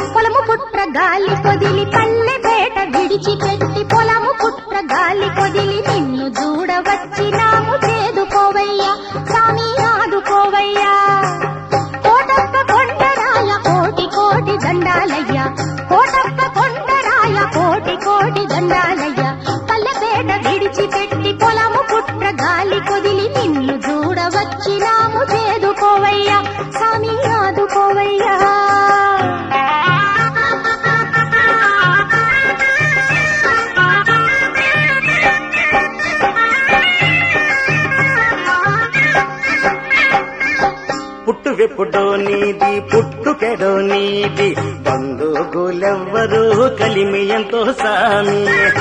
పొలము పుట్ర గాలి కొదిలి పల్లె పేట విడిచిపెట్టి పొలము పుట్ర గాలి కొదిలి నిన్ను చూడవచ్చినాము చేదుకోవయ్యా స్వామి ఆదుకోవయ్యా కోటప్ప కొండరాయ కోటి కోటి దండాలయ్యా కోటప్ప కొండరాయ కోటి కోటి దండాలయ్యా పల్లెపేట విడిచిపెట్టి పొలము పుట్ర గాలి కొదిలి నిన్ను చూడవచ్చినాము చేదుకోవయ్యా స్వామి ఆదుకోవయ్యా పుట్టు వెప్పుడో నీది పుట్టుకెడో నీది బంధువులెవ్వరూ కలిమి ఎంతో సామి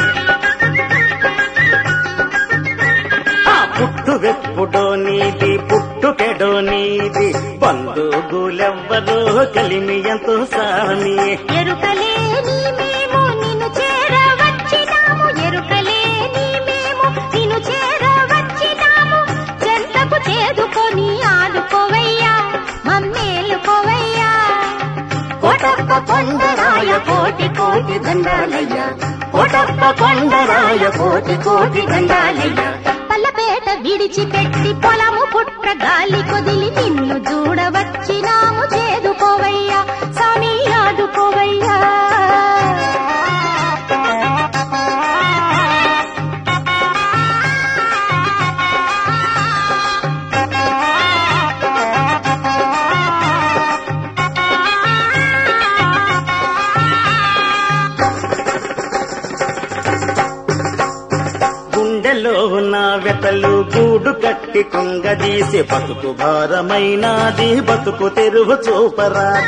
ఆ పుట్టు వెప్పుడో నీది పుట్టుకెడో నీది బంధువులెవ్వరూ కలిమి ఎంతో సామి ఎరుకలేని మేము నిన్ను చేరవచ్చినాము ఎరుకలేని మేము నిన్ను చేరవచ్చినాము చెంతకు చేదుకొని ఆడుకోవయ్యా మమ్మేలుకోవయ్యా కోటప్ప కొండరాయ కోటి కోటి దండాలయ్యా కోటప్ప కొండరాయ కోటి కోటి దండాలయ్యా పల్లపేట విడిచిపెట్టి పొలము పుట్ర గాలి కొదిలి నిన్ను చూడవచ్చినాము చేదుకోవయ్యా స్వామి ఆదుకోవయ్యా గుండెలో నా వెతలు గూడు కట్టి కుంగదీసి బతుకు భారమైనాది బతుకు తెరువు చూపరాద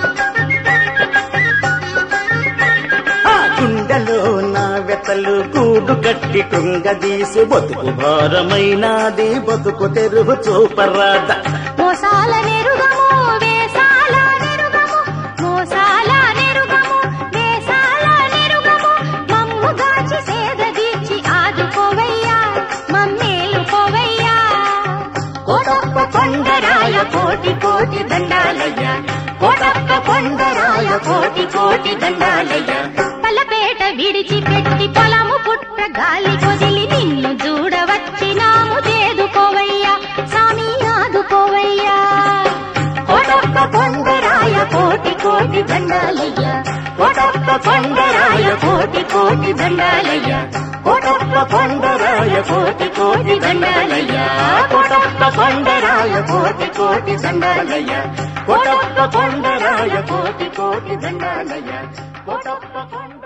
ఆ గుండెలో నా వెతలు గూడు కట్టి కుంగదీసి బతుకు భారమైనాది బతుకు తెరువు చూపరాద మోసాల నెరుగము వేసాల నెరుగము మోసాల నెరుగము వేసాల నెరుగము మమ్ము గాచి సేద తీర్చి ఆదుకోవయ్యా మమ్మేలుకోవయ్యా కోటప్ప కొండరాయ కోటి కోటి దండాలయ్యా కోటప్ప కొండరాయ కోటి కోటి దండాలయ్యా పల్లపేట విడిచిపెట్టి పొలము పుట్ట గాలి కొదిలి నిన్ను చూడవచ్చినాము చేదుకోవయ్యా స్వామి ఆదుకోవయ్యా కోటప్ప కొండరాయ కోటి కోటి దండాలయ్యా కోటప్ప కొండరాయ కోటి కోటి దండాలయ్యా కోటప్ప కొండరాయ కోటి కోటి దండాలయ్యా కోటప్ప కొండరాయ కోటి కోటి దండాలయ్యా కోటప్ప కొండరాయ కోటి కోటి దండాలయ్యా కోటప్ప కొండ